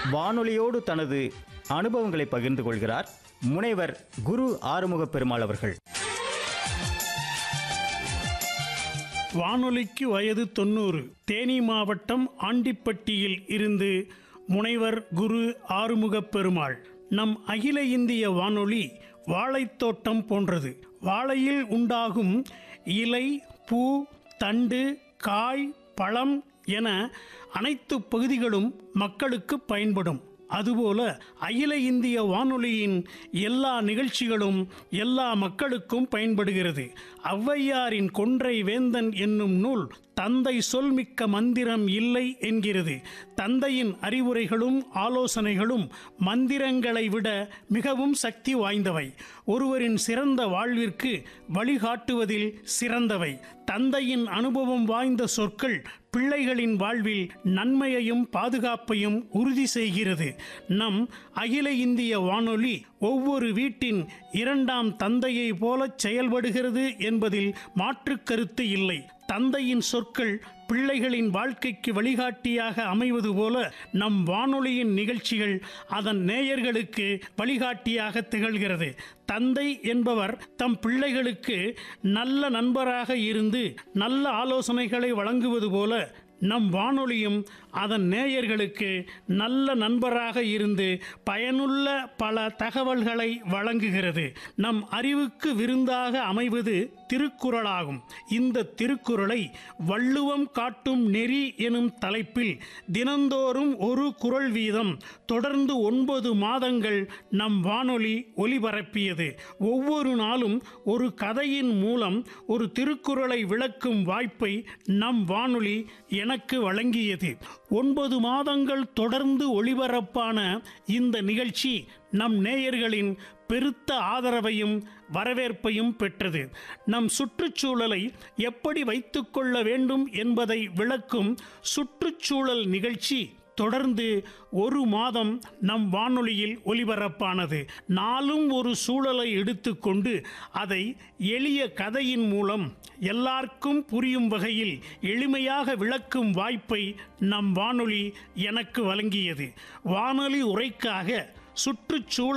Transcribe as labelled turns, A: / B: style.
A: வானொலியோடு தனது அனுபவங்களை பகிர்ந்து கொள்கிறார் முனைவர் குரு ஆறுமுக பெருமாள் அவர்கள்
B: வானொலிக்கு வயது தொண்ணூறு தேனி மாவட்டம் ஆண்டிப்பட்டியில் இருந்து முனைவர் குரு ஆறுமுகப் பெருமாள் நம் அகில இந்திய வானொலி வாழைத்தோட்டம் போன்றது வாழையில் உண்டாகும் இலை பூ தண்டு காய் பழம் என அனைத்து பகுதிகளும் மக்களுக்கு பயன்படும் அதுபோல அகில இந்திய வானொலியின் எல்லா நிகழ்ச்சிகளும் எல்லா மக்களுக்கும் பயன்படுகிறது ஔவையாரின் கொன்றை வேந்தன் என்னும் நூல் தந்தை சொல்மிக்க மந்திரம் இல்லை என்கிறது தந்தையின் அறிவுரைகளும் ஆலோசனைகளும் மந்திரங்களை விட மிகவும் சக்தி வாய்ந்தவை ஒருவரின் சிறந்த வாழ்விற்கு வழிகாட்டுவதில் சிறந்தவை தந்தையின் அனுபவம் வாய்ந்த சொற்கள் பிள்ளைகளின் வாழ்வில் நன்மையையும் பாதுகாப்பையும் உறுதி செய்கிறது நம் அகில இந்திய வானொலி ஒவ்வொரு வீட்டின் இரண்டாம் தந்தையை போலச் செயல்படுகிறது என்பதில் மாற்று கருத்து இல்லை தந்தையின் சொற்கள் பிள்ளைகளின் வாழ்க்கைக்கு வழிகாட்டியாக அமைவது போல நம் வானொலியின் நிகழ்ச்சிகள் அதன் நேயர்களுக்கு வழிகாட்டியாக திகழ்கிறது தந்தை என்பவர் தம் பிள்ளைகளுக்கு நல்ல நண்பராக இருந்து நல்ல ஆலோசனைகளை வழங்குவது போல நம் வானொலியும் அதன் நேயர்களுக்கு நல்ல நண்பராக இருந்து பயனுள்ள பல தகவல்களை வழங்குகிறது நம் அறிவுக்கு விருந்தாக அமைவது திருக்குறளாகும் இந்த திருக்குறளை வள்ளுவம் காட்டும் நெறி எனும் தலைப்பில் தினந்தோறும் ஒரு குறள் வீதம் தொடர்ந்து ஒன்பது மாதங்கள் நம் வானொலி ஒலிபரப்பியது ஒவ்வொரு நாளும் ஒரு கதையின் மூலம் ஒரு திருக்குறளை விளக்கும் வாய்ப்பை நம் வானொலி எனக்கு வழங்கியது ஒன்பது மாதங்கள் தொடர்ந்து ஒளிபரப்பான இந்த நிகழ்ச்சி நம் நேயர்களின் பெருத்த ஆதரவையும் வரவேற்பையும் பெற்றது நம் சுற்றுச்சூழலை எப்படி வைத்துக்கொள்ள வேண்டும் என்பதை விளக்கும் சுற்றுச்சூழல் நிகழ்ச்சி தொடர்ந்து ஒரு மாதம் நம் வானொலியில் ஒலிபரப்பானது நாளும் ஒரு சூழலை எடுத்துக்கொண்டு அதை எளிய கதையின் மூலம் எல்லாருக்கும் புரியும் வகையில் எளிமையாக விளக்கும் வாய்ப்பை நம் வானொலி எனக்கு வழங்கியது வானொலி உரைக்காக சுற்றுச்சூழல்